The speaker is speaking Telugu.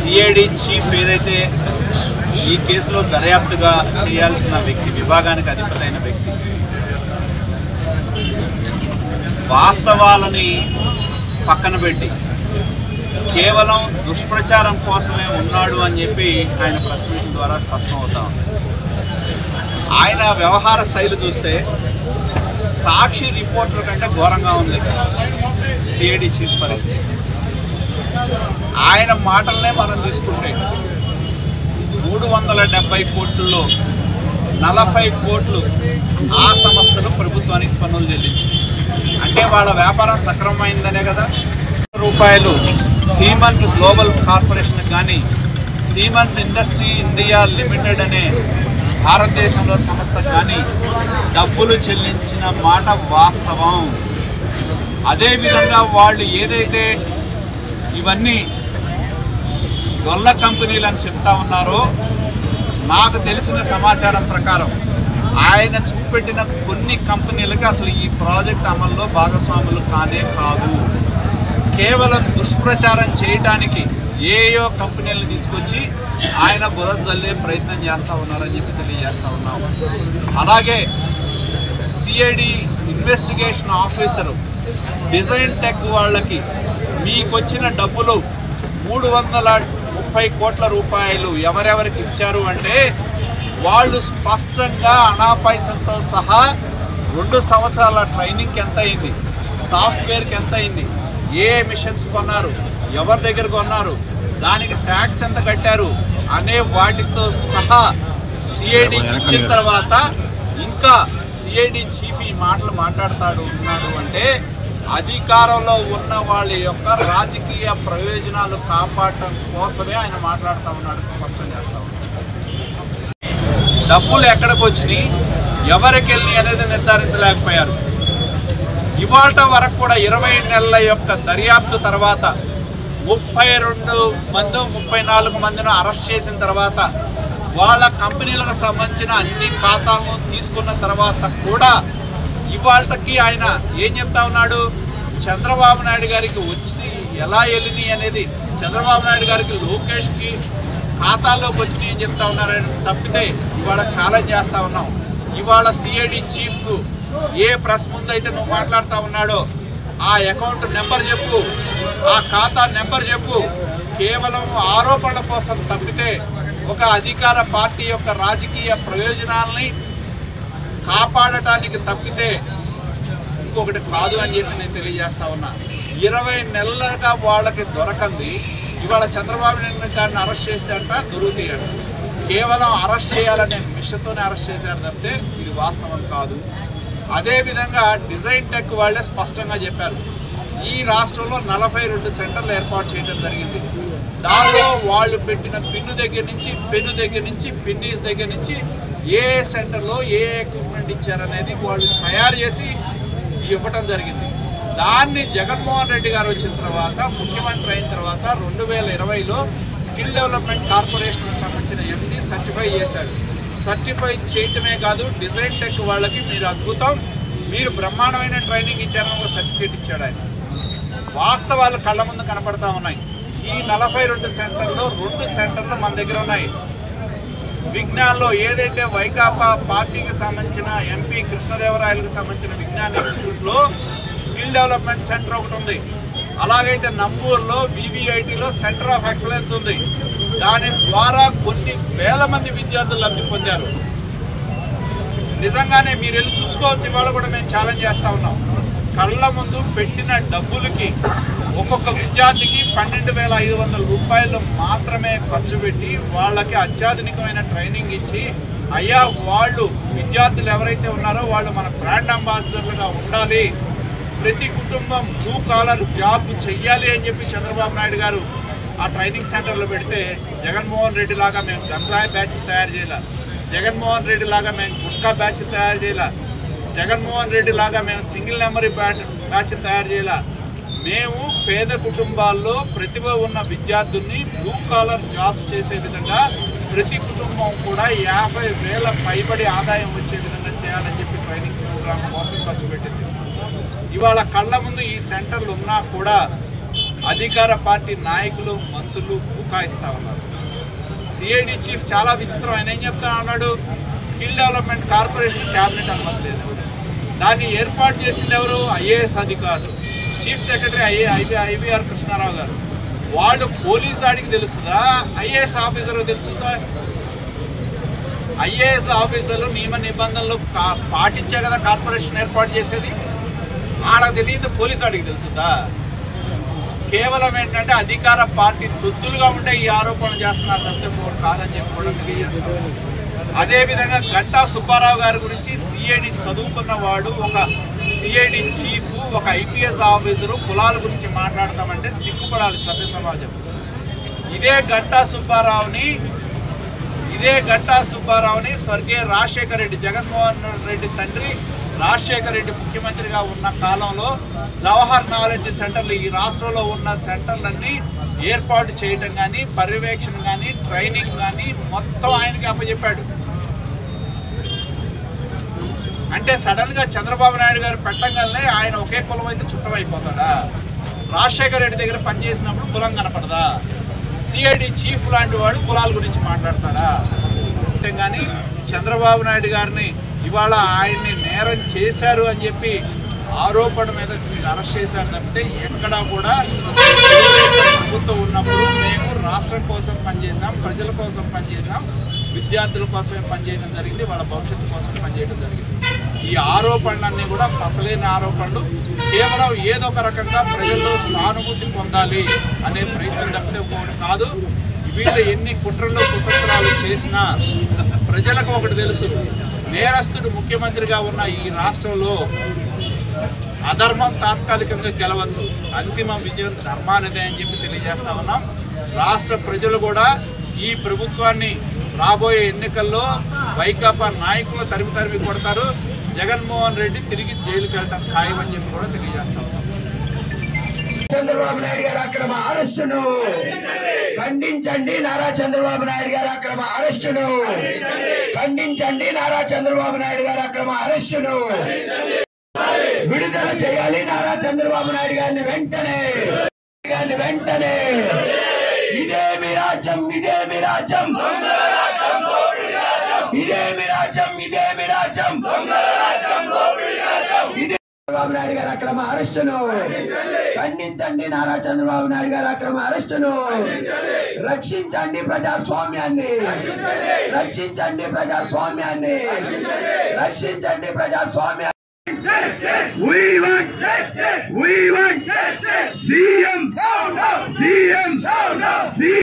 సిఐడి చీఫ్ ఏదైతే ఈ కేసులో దర్యాప్తుగా చేయాల్సిన వ్యక్తి విభాగానికి అధిపతి అయిన వ్యక్తి వాస్తవాలని పక్కన పెట్టి కేవలం దుష్ప్రచారం కోసమే ఉన్నాడు అని చెప్పి ఆయన ప్రెస్ మీట్ ద్వారా స్పష్టం అవుతా ఉంది ఆయన వ్యవహార శైలి చూస్తే సాక్షి రిపోర్టర్ కంటే ఘోరంగా ఉంది సిఐడి చీఫ్ పరిస్థితి ఆయన మాటలనే మనం తీసుకుంటే మూడు వందల డెబ్బై కోట్లలో నలభై కోట్లు ఆ సంస్థలు ప్రభుత్వానికి పన్నులు చెల్లించాయి అంటే వాళ్ళ వ్యాపారం సక్రమమైందనే కదా రూపాయలు సీమన్స్ గ్లోబల్ కార్పొరేషన్ కానీ సీమన్స్ ఇండస్ట్రీ ఇండియా లిమిటెడ్ అనే భారతదేశంలో సంస్థ కానీ డబ్బులు చెల్లించిన మాట వాస్తవం అదేవిధంగా వాళ్ళు ఏదైతే ఇవన్నీ గొల్ల కంపెనీలు అని చెప్తా ఉన్నారో నాకు తెలిసిన సమాచారం ప్రకారం ఆయన చూపెట్టిన కొన్ని కంపెనీలకి అసలు ఈ ప్రాజెక్ట్ అమల్లో భాగస్వాములు కానే కాదు కేవలం దుష్ప్రచారం చేయటానికి ఏయో కంపెనీలను తీసుకొచ్చి ఆయన బురద జల్లే ప్రయత్నం చేస్తూ ఉన్నారని చెప్పి తెలియజేస్తా ఉన్నాం అలాగే CID investigation officer design tech వాళ్ళకి మీకు వచ్చిన డబ్బులు మూడు వందల ముప్పై కోట్ల రూపాయలు ఎవరెవరికి ఇచ్చారు అంటే వాళ్ళు స్పష్టంగా అనాపైసంతో సహా రెండు సంవత్సరాల ట్రైనింగ్కి ఎంత అయింది సాఫ్ట్వేర్కి ఎంత అయింది ఏ మిషన్స్ కొన్నారు ఎవరి దగ్గర కొన్నారు దానికి ట్యాక్స్ ఎంత కట్టారు అనే వాటితో సహా సిఐడి ఇచ్చిన తర్వాత ఇంకా సిఐడి చీఫ్ ఈ మాటలు మాట్లాడతాడు ఉన్నాడు అంటే అధికారంలో ఉన్న వాళ్ళ యొక్క రాజకీయ ప్రయోజనాలు కాపాడటం కోసమే ఆయన మాట్లాడుతూ ఉన్నాడు స్పష్టం చేస్తా ఉన్నాడు డబ్బులు ఎక్కడికి వచ్చినాయి ఎవరికి వెళ్ళి అనేది నిర్ధారించలేకపోయారు ఇవాళ వరకు కూడా ఇరవై నెలల యొక్క దర్యాప్తు తర్వాత ముప్పై రెండు మంది ముప్పై నాలుగు మందిని అరెస్ట్ చేసిన తర్వాత వాళ్ళ కంపెనీలకు సంబంధించిన అన్ని ఖాతాలను తీసుకున్న తర్వాత కూడా ఇవాళకి ఆయన ఏం చెప్తా ఉన్నాడు చంద్రబాబు నాయుడు గారికి వచ్చి ఎలా వెళ్ళినాయి అనేది చంద్రబాబు నాయుడు గారికి లోకేష్కి ఖాతాలోకి వచ్చినాయి అని చెప్తా ఉన్నారని తప్పితే ఇవాళ ఛాలెంజ్ చేస్తా ఉన్నాం ఇవాళ సిఐడి చీఫ్ ఏ ప్రెస్ ముందు అయితే నువ్వు మాట్లాడుతూ ఉన్నాడో ఆ అకౌంట్ నెంబర్ చెప్పు ఆ ఖాతా నెంబర్ చెప్పు కేవలం ఆరోపణల కోసం తప్పితే ఒక అధికార పార్టీ యొక్క రాజకీయ ప్రయోజనాల్ని కాపాడటానికి తప్పితే ఇంకొకటి కాదు అని చెప్పి నేను తెలియజేస్తా ఉన్నా ఇరవై నెలలుగా వాళ్ళకి దొరకంది ఇవాళ చంద్రబాబు నాయుడు గారిని అరెస్ట్ చేస్తే అంట దొరుకుతాయంట కేవలం అరెస్ట్ చేయాలనే మిషన్తోనే అరెస్ట్ చేశారు తప్పితే ఇది వాస్తవం కాదు అదేవిధంగా డిజైన్ టెక్ వాళ్ళే స్పష్టంగా చెప్పారు ఈ రాష్ట్రంలో నలభై రెండు సెంటర్లు ఏర్పాటు చేయడం జరిగింది దానిలో వాళ్ళు పెట్టిన పిన్ను దగ్గర నుంచి పెన్ను దగ్గర నుంచి పిన్నీస్ దగ్గర నుంచి ఏ సెంటర్లో ఏ ఎక్విప్మెంట్ ఇచ్చారనేది వాళ్ళు తయారు చేసి ఇవ్వటం జరిగింది దాన్ని జగన్మోహన్ రెడ్డి గారు వచ్చిన తర్వాత ముఖ్యమంత్రి అయిన తర్వాత రెండు వేల ఇరవైలో స్కిల్ డెవలప్మెంట్ కార్పొరేషన్కి సంబంధించిన ఎండి సర్టిఫై చేశాడు సర్టిఫై చేయటమే కాదు డిజైన్ టెక్ వాళ్ళకి మీరు అద్భుతం మీరు బ్రహ్మాండమైన ట్రైనింగ్ ఇచ్చారని ఒక సర్టిఫికేట్ ఇచ్చాడు ఆయన వాస్తవాలు కళ్ళ ముందు కనపడతా ఉన్నాయి ఈ నలభై రెండు సెంటర్లు రెండు సెంటర్లు మన దగ్గర ఉన్నాయి విజ్ఞాన్లో ఏదైతే వైకాపా పార్టీకి సంబంధించిన ఎంపీ కృష్ణదేవరాయలకు సంబంధించిన విజ్ఞాన్ ఇన్స్టిట్యూట్లో స్కిల్ డెవలప్మెంట్ సెంటర్ ఒకటి ఉంది అలాగైతే నంబూర్లో వివిఐటిలో సెంటర్ ఆఫ్ ఎక్సలెన్స్ ఉంది దాని ద్వారా కొన్ని వేల మంది విద్యార్థులు లబ్ధి పొందారు నిజంగానే మీరు వెళ్ళి చూసుకోవచ్చు ఇవాళ కూడా మేము ఛాలెంజ్ చేస్తా ఉన్నాం కళ్ళ ముందు పెట్టిన డబ్బులకి ఒక్కొక్క విద్యార్థికి పన్నెండు వేల ఐదు వందల రూపాయలు మాత్రమే ఖర్చు పెట్టి వాళ్ళకి అత్యాధునికమైన ట్రైనింగ్ ఇచ్చి అయ్యా వాళ్ళు విద్యార్థులు ఎవరైతే ఉన్నారో వాళ్ళు మన బ్రాండ్ అంబాసిడర్లుగా ఉండాలి ప్రతి కుటుంబం బ్లూ కాలర్ జాబ్ చెయ్యాలి అని చెప్పి చంద్రబాబు నాయుడు గారు ఆ ట్రైనింగ్ సెంటర్లో పెడితే జగన్మోహన్ రెడ్డి లాగా మేము గంజాయి బ్యాచ్ తయారు చేయాలి జగన్మోహన్ రెడ్డి లాగా మేము గుట్కా బ్యాచ్ తయారు చేయాలి జగన్మోహన్ రెడ్డి లాగా మేము సింగిల్ నెంబర్ బ్యాచ్ బ్యాచ్ తయారు చేయాలి మేము పేద కుటుంబాల్లో ప్రతిభ ఉన్న విద్యార్థుల్ని బ్లూ కాలర్ జాబ్స్ చేసే విధంగా ప్రతి కుటుంబం కూడా యాభై వేల పైబడి ఆదాయం వచ్చే విధంగా చేయాలని చెప్పి ట్రైనింగ్ ప్రోగ్రామ్ కోసం ఖర్చు పెట్టింది ఇవాళ కళ్ళ ముందు ఈ సెంటర్లు ఉన్నా కూడా అధికార పార్టీ నాయకులు మంత్రులు ముఖ బుకాయిస్తా ఉన్నారు సిఐడి చీఫ్ చాలా విచిత్రం ఆయన ఏం చెప్తా ఉన్నాడు స్కిల్ డెవలప్మెంట్ కార్పొరేషన్ క్యాబినెట్ అనుమతి లేదు దాన్ని ఏర్పాటు చేసింది ఎవరు ఐఏఎస్ అధికారులు చీఫ్ సెక్రటరీ ఐఏ ఐబీ ఐబీఆర్ కృష్ణారావు గారు వాళ్ళు పోలీస్ వాడికి తెలుస్తుందా ఐఏఎస్ ఆఫీసర్కి తెలుస్తుందా ఐఏఎస్ ఆఫీసర్లు నియమ నిబంధనలు కా- పాటించే కదా కార్పొరేషన్ ఏర్పాటు చేసేది ఆడ తెలియదు పోలీస్ వాడికి తెలుస్తుందా కేవలం ఏంటంటే అధికార పార్టీ తొత్తులుగా ఉంటే ఈ ఆరోపణలు చేస్తున్నారు తప్పితే ఇంకోటి కాదని చెప్పి కూడా తెలియజేస్తాం అదేవిధంగా గంటా సుబ్బారావు గారి గురించి సిఐడి చదువుకున్న వాడు ఒక సిఐడి చీఫ్ ఒక ఐపీఎస్ ఆఫీసరు కులాల గురించి మాట్లాడతామంటే సిగ్గుపడాలి సభ్య సమాజం ఇదే గంటా సుబ్బారావుని ఇదే గంటా సుబ్బారావుని స్వర్గీయ రాజశేఖర రెడ్డి జగన్మోహన్ రెడ్డి తండ్రి రాజశేఖర రెడ్డి ముఖ్యమంత్రిగా ఉన్న కాలంలో జవహర్ నాలెడ్జ్ సెంటర్లు ఈ రాష్ట్రంలో ఉన్న సెంటర్లన్నీ ఏర్పాటు చేయటం కానీ పర్యవేక్షణ కానీ ట్రైనింగ్ కానీ మొత్తం ఆయనకి అప్పచెప్పాడు అంటే సడన్ గా చంద్రబాబు నాయుడు గారు పెట్టంగానే ఆయన ఒకే కులం అయితే చుట్టం అయిపోతాడా రాజశేఖర రెడ్డి దగ్గర పనిచేసినప్పుడు కులం కనపడదా సిఐడి చీఫ్ లాంటి వాడు కులాల గురించి మాట్లాడతాడా అంటే కానీ చంద్రబాబు నాయుడు గారిని ఇవాళ ఆయన్ని నేరం చేశారు అని చెప్పి ఆరోపణ మీద మీరు అరెస్ట్ చేశారు తప్పితే ఎక్కడా కూడా తెలుగుదేశం ప్రభుత్వం ఉన్నప్పుడు మేము రాష్ట్రం కోసం పనిచేసాం ప్రజల కోసం పనిచేసాం విద్యార్థుల కోసమే పనిచేయడం జరిగింది వాళ్ళ భవిష్యత్తు కోసం పనిచేయడం జరిగింది ఈ ఆరోపణలన్నీ కూడా అసలైన ఆరోపణలు కేవలం ఏదో ఒక రకంగా ప్రజల్లో సానుభూతి పొందాలి అనే ప్రయత్నం తప్పితే ఒకటి కాదు వీళ్ళు ఎన్ని కుట్రలు కుతంత్రాలు చేసినా ప్రజలకు ఒకటి తెలుసు నేరస్తుడు ముఖ్యమంత్రిగా ఉన్న ఈ రాష్ట్రంలో అధర్మం తాత్కాలికంగా గెలవచ్చు అంతిమ విజయం ధర్మానిదే అని చెప్పి తెలియజేస్తా ఉన్నాం రాష్ట్ర ప్రజలు కూడా ఈ ప్రభుత్వాన్ని రాబోయే ఎన్నికల్లో వైకాపా నాయకులు తరిమి తరిమి కొడతారు జగన్మోహన్ రెడ్డి తిరిగి జైలుకి వెళ్ళటం ఖాయమని చెప్పి కూడా తెలియజేస్తా ఉన్నాం చంద్రబాబు నాయుడు గారి అక్రమ అరెస్టును ఖండించండి నారా చంద్రబాబు నాయుడు గారి అక్రమ అరెస్టును ఖండించండి నారా చంద్రబాబు నాయుడు గారి అక్రమ అరెస్టును విడుదల చేయాలి నారా చంద్రబాబు నాయుడు గారిని వెంటనే గారిని వెంటనే ఇదే మీ రాజ్యం ఇదే మీ రాజ్యం ఇదే మీ రాజ్యం ఇదే మీ రాజ్యం ఇదే చంద్రబాబు నాయుడు గారి అక్రమ అరెస్టును ఖండించండి నారా చంద్రబాబు నాయుడు గారి అక్రమ అరెస్టును రక్షించండి ప్రజాస్వామ్యాన్ని రక్షించండి ప్రజాస్వామ్యాన్ని రక్షించండి ప్రజాస్వామ్యాన్ని We want justice. We want justice. CM. No, no. CM. No, no.